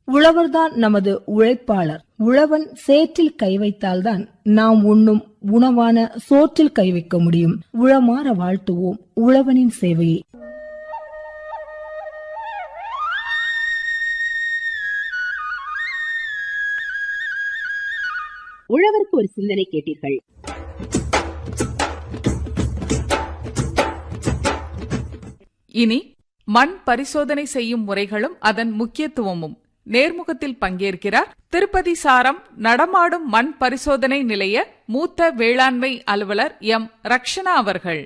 உழவர்தான் நமது உழைப்பாளர் உழவன் சேற்றில் கை வைத்தால்தான் நாம் உண்ணும் உணவான சோற்றில் கை வைக்க முடியும் உளமாற வாழ்த்துவோம் உழவனின் சேவையை உழவருக்கு ஒரு சிந்தனை கேட்டீர்கள் இனி மண் பரிசோதனை செய்யும் முறைகளும் அதன் முக்கியத்துவமும் நேர்முகத்தில் பங்கேற்கிறார் திருப்பதி சாரம் நடமாடும் மண் பரிசோதனை நிலைய மூத்த வேளாண்மை அலுவலர் எம் ரக்ஷனா அவர்கள்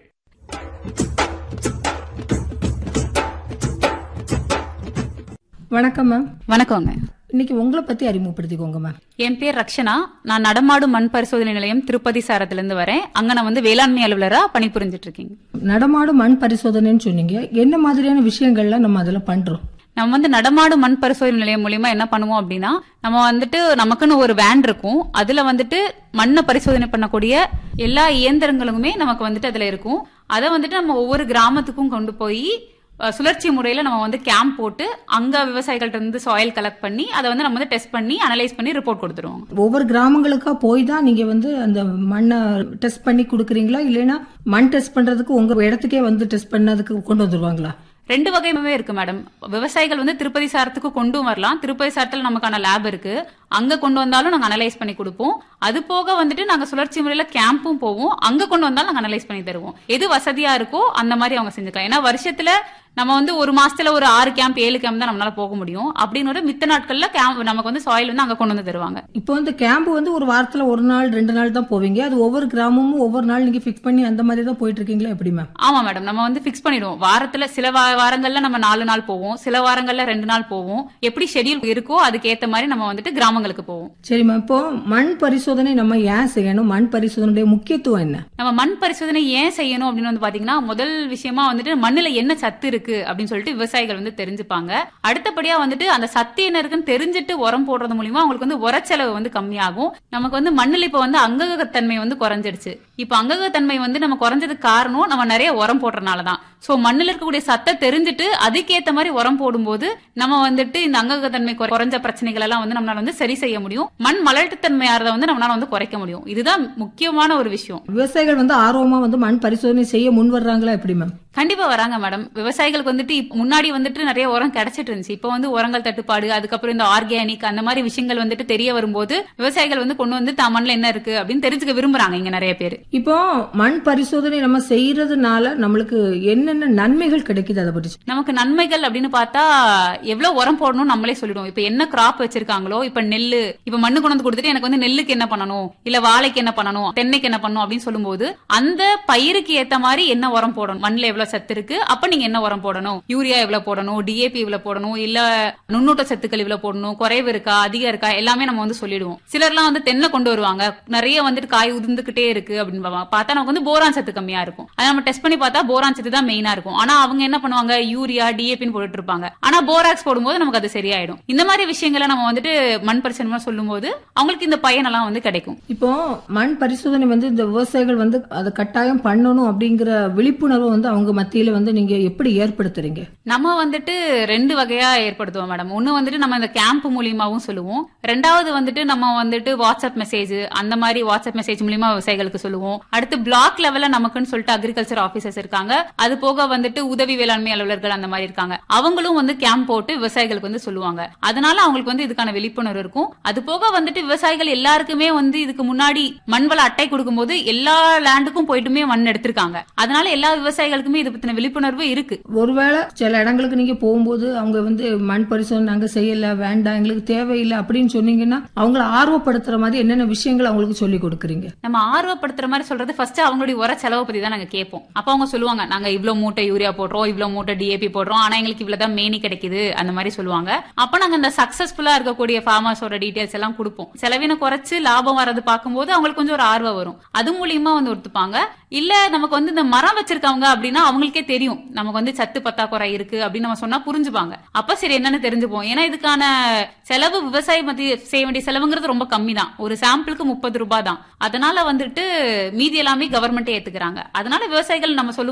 வணக்கம் மேம் வணக்கங்க இன்னைக்கு உங்களை பத்தி அறிமுகப்படுத்திக்கோங்க மேம் என் பேர் ரக்ஷனா நான் நடமாடும் மண் பரிசோதனை நிலையம் திருப்பதி சாரத்திலிருந்து வரேன் அங்க நான் வந்து வேளாண்மை அலுவலரா பணிபுரிஞ்சிட்டு இருக்கேங்க நடமாடும் மண் பரிசோதனைன்னு சொன்னீங்க என்ன மாதிரியான விஷயங்கள்லாம் நம்ம அதுல பண்றோம் நம்ம வந்து நடமாடும் மண் பரிசோதனை நிலையம் மூலியமா என்ன பண்ணுவோம் அப்படின்னா நம்ம வந்துட்டு நமக்குன்னு ஒரு வேன் இருக்கும் அதுல வந்துட்டு மண்ணை பரிசோதனை பண்ணக்கூடிய எல்லா இயந்திரங்களுமே நமக்கு வந்துட்டு அதுல இருக்கும் அதை வந்துட்டு நம்ம ஒவ்வொரு கிராமத்துக்கும் கொண்டு போய் அஹ், சுழற்சி முறையில நம்ம வந்து கேம்ப் போட்டு அங்க விவசாயிகள்ட்ட இருந்து சாயில் கலெக்ட் பண்ணி அதை வந்து நம்ம வந்து டெஸ்ட் பண்ணி அனலைஸ் பண்ணி ரிப்போர்ட் கொடுத்துருவோம் ஒவ்வொரு கிராமங்களுக்கா போய் தான் நீங்க வந்து அந்த மண்ணை டெஸ்ட் பண்ணி கொடுக்குறீங்களா இல்லைன்னா மண் டெஸ்ட் பண்றதுக்கு உங்க இடத்துக்கே வந்து டெஸ்ட் பண்ணதுக்கு கொண்டு வந்துருவாங்களா ரெண்டு வகையுமே இருக்கு மேடம் விவசாயிகள் வந்து திருப்பதி சாரத்துக்கு கொண்டு வரலாம் திருப்பதி சாரத்துல நமக்கான லேப் இருக்கு அங்க கொண்டு வந்தாலும் நாங்க அனலைஸ் பண்ணி கொடுப்போம் அது போக வந்துட்டு நாங்க சுழற்சி முறையில கேம்பும் போவோம் அங்க கொண்டு வந்தாலும் நாங்க அனலைஸ் பண்ணி தருவோம் எது வசதியா இருக்கோ அந்த மாதிரி அவங்க செஞ்சுக்கலாம் ஏன்னா வருஷத்துல நம்ம வந்து ஒரு மாசத்துல ஒரு ஆறு கேம்ப் ஏழு கேம்ப் தான் நம்மளால போக முடியும் அப்படின்னு ஒரு மித்த நாட்கள்ல கேம்ப் நமக்கு வந்து சாயில் வந்து அங்க கொண்டு வந்து தருவாங்க இப்போ வந்து கேம்ப் வந்து ஒரு வாரத்துல ஒரு நாள் ரெண்டு நாள் தான் போவீங்க அது ஒவ்வொரு கிராமமும் ஒவ்வொரு நாள் நீங்க ஃபிக்ஸ் பண்ணி அந்த மாதிரி தான் போயிட்டு இருக்கீங்களா எப்படி மேம் ஆமா மேடம் நம்ம வந்து ஃபிக்ஸ் பண்ணிடுவோம் வாரத்துல சில வா- வாரங்கள்ல நம்ம நாலு நாள் போவோம் சில வாரங்கள்ல ரெண்டு நாள் போவோம் எப்படி ஷெட்யூல் இருக்கோ அதுக்கு ஏத்த மாதிரி நம்ம வந்துட்டு கிராமங்களுக்கு போவோம் சரி மேம் இப்போ மண் பரிசோதனை நம்ம ஏன் செய்யணும் மண் பரிசோதனையுடைய முக்கியத்துவம் என்ன நம்ம மண் பரிசோதனை ஏன் செய்யணும் அப்படின்னு வந்து பாத்தீங்கன்னா முதல் விஷயமா வந்துட்டு மண்ணுல என்ன சத்து இருக்கு அப்படின்னு சொல்லிட்டு விவசாயிகள் வந்து தெரிஞ்சுப்பாங்க அடுத்தபடியா வந்துட்டு அந்த சத்து என்ன இருக்குன்னு தெரிஞ்சுட்டு உரம் போடுறது மூலியமா அவங்களுக்கு வந்து உரச்செலவு வந்து கம்மியாகும் நமக்கு வந்து மண்ணுல இப்ப வந்து அங்ககத்தன்மை வந்து குறைஞ்சிடுச்சு இப்ப அங்ககத்தன்மை வந்து நம்ம குறைஞ்சதுக்கு காரணம் நம்ம நிறைய உரம் போடுறதுனாலதான் சோ மண்ணுல இருக்கக்கூடிய சத்தை தெரிஞ்சுட்டு அதுக்கேத்த மாதிரி உரம் போடும்போது நம்ம வந்துட்டு இந்த அங்ககத்தன்மை குறை- குறைஞ்ச பிரச்சனைகள் எல்லாம் வந்து நம்மளால வந்து சரி செய்ய முடியும் மண் மலட்டுத்தன்மையாறத வந்து நம்மளால வந்து குறைக்க முடியும் இதுதான் முக்கியமான ஒரு விஷயம் விவசாயிகள் வந்து ஆர்வமா வந்து மண் பரிசோதனை செய்ய முன் வர்றாங்களா எப்படி மேம் கண்டிப்பா வராங்க மேடம் விவசாயிகளுக்கு வந்துட்டு இப்ப முன்னாடி வந்துட்டு நிறைய உரம் கிடைச்சிட்டு இருந்துச்சு இப்போ வந்து உரங்கள் தட்டுப்பாடு அதுக்கப்புறம் இந்த ஆர்கானிக் அந்த மாதிரி விஷயங்கள் வந்துட்டு தெரிய வரும்போது விவசாயிகள் வந்து கொண்டு வந்து தான் மண்ணில் என்ன இருக்கு அப்படின்னு தெரிஞ்சுக்க விரும்புறாங்க இங்க நிறைய பேர் இப்போ மண் பரிசோதனை நம்ம செய்யறதுனால நம்மளுக்கு என்னென்ன நன்மைகள் கிடைக்குது அதை பற்றி சொல்லுங்க. நமக்கு நன்மைகள் அப்படின்னு பார்த்தா எவ்வளவு உரம் போடணும் நம்மளே சொல்லிடுவோம் இப்ப என்ன கிராப் வச்சிருக்காங்களோ இப்ப நெல்லு இப்ப மண்ணு கொண்டு வந்து கொடுத்துட்டு எனக்கு வந்து நெல்லுக்கு என்ன பண்ணணும் இல்ல வாழைக்கு என்ன பண்ணணும் தென்னைக்கு என்ன பண்ணணும் அப்படின்னு சொல்லும்போது அந்த பயிருக்கு ஏத்த மாதிரி என்ன உரம் போடணும் மண்ணுல எவ்வளவு சத்து இருக்கு அப்ப நீங்க என்ன உரம் போடணும் யூரியா எவ்வளவு போடணும் டிஏபி இவ்வளவு போடணும் இல்ல நுண்ணூட்ட சத்துக்கள் இவ்வளவு போடணும் குறைவு இருக்கா அதிகம் இருக்கா எல்லாமே நம்ம வந்து சொல்லிடுவோம் சிலர்லாம் வந்து தென்னை கொண்டு வருவாங்க நிறைய வந்துட்டு காய் உதிர்ந்துகிட்டே இருக்கு அப்படின்னு பார்ப்பாங்க. பார்த்தா நமக்கு வந்து போரான் சத்து கம்மியா இருக்கும் அதை நம்ம டெஸ்ட் பண்ணி பார்த்தா போரான் சத்து தான் மெயினா இருக்கும் ஆனா அவங்க என்ன பண்ணுவாங்க யூரியா டிஏபின்னு போட்டுட்டு இருப்பாங்க ஆனா போராக்ஸ் போடும்போது நமக்கு அது சரியாயிடும் இந்த மாதிரி விஷயங்களை நம்ம வந்துட்டு மண் பரிசோதனை சொல்லும்போது அவங்களுக்கு இந்த பயனெல்லாம் வந்து கிடைக்கும் இப்போ மண் பரிசோதனை வந்து இந்த விவசாயிகள் வந்து அதை கட்டாயம் பண்ணணும் அப்படிங்கிற விழிப்புணர்வு வந்து அவங்க மத்தியில வந்து நீங்க எப்படி ஏற்படுத்துறீங்க நம்ம வந்துட்டு ரெண்டு வகையா ஏற்படுத்துவோம் மேடம் ஒண்ணு வந்துட்டு நம்ம இந்த கேம்ப் மூலியமாவும் சொல்லுவோம் ரெண்டாவது வந்துட்டு நம்ம வந்துட்டு வாட்ஸ்அப் மெசேஜ் அந்த மாதிரி வாட்ஸ்அப் மெசேஜ் மூலியமா விவசாயிகளுக்கு சொல்லுவோம் அடுத்து பிளாக் லெவல்ல நமக்குன்னு சொல்லிட்டு அக்ரிகல்ச்சர் ஆபீசர்ஸ் இருக்காங்க அது போக வந்துட்டு உதவி வேளாண்மை அலுவலர்கள் அந்த மாதிரி இருக்காங்க அவங்களும் வந்து கேம்ப் போட்டு விவசாயிகளுக்கு வந்து சொல்லுவாங்க அதனால அவங்களுக்கு வந்து இதுக்கான விழிப்புணர்வு இருக்கும் அது போக வந்துட்டு விவசாயிகள் எல்லாருக்குமே வந்து இதுக்கு முன்னாடி மண்வள அட்டை கொடுக்கும்போது எல்லா லேண்டுக்கும் போயிட்டுமே மண் எடுத்திருக்காங்க அதனால எல்லா விவசாயிகளுக்குமே இது பத்தின விழிப்புணர்வு இருக்கு ஒருவேளை சில இடங்களுக்கு நீங்க போகும்போது அவங்க வந்து மண் பரிசோதனை நாங்க செய்யல வேண்டாம் எங்களுக்கு தேவையில்லை அப்படின்னு சொன்னீங்கன்னா அவங்கள ஆர்வப்படுத்துற மாதிரி என்னென்ன விஷயங்கள் அவங்களுக்கு சொல்லி கொடுக்குறீங்க நம்ம ஆர்வப்படுத்துற மாதிரி சொல்றது ஃபர்ஸ்ட் அவங்களுடைய உர செலவை பத்தி தான் நாங்க கேட்போம் அப்ப அவங்க சொல்லுவாங்க நாங்க இவ்வளவு மூட்டை யூரியா போடுறோம் இவ்வளவு மூட்டை டிஏபி போடுறோம் ஆனா எங்களுக்கு இவ்வளவுதான் மேனி கிடைக்குது அந்த மாதிரி சொல்லுவாங்க அப்ப நாங்க இந்த சக்சஸ்ஃபுல்லா இருக்கக்கூடிய ஃபார்மர்ஸோட டீடைல்ஸ் எல்லாம் கொடுப்போம் செலவின குறைச்சு லாபம் வரது பார்க்கும்போது அவங்களுக்கு கொஞ்சம் ஒரு ஆர்வம் வரும் அது மூலியமா வந்து ஒத்துப்பாங்க இல்ல நமக்கு வந்து இந்த மரம் வச்சிருக்கவங்க அப்படின்னா அவங்களுக்கே தெரியும் நமக்கு வந்து சத்து பத்தாக்குறை இருக்கு அப்படின்னு நம்ம சொன்னா புரிஞ்சுப்பாங்க அப்ப சரி என்னன்னு தெரிஞ்சுப்போம் ஏன்னா இதுக்கான செலவு விவசாய மத்திய செய்ய வேண்டிய செலவுங்கிறது ரொம்ப கம்மி தான் ஒரு சாம்பிளுக்கு முப்பது ரூபாய் தான் அதனால வந்துட்டு மீதி எல்லாமே கவர்மெண்டே ஏத்துக்கிறாங்க அதனால விவசாயிகள் நம்ம சொல்லும்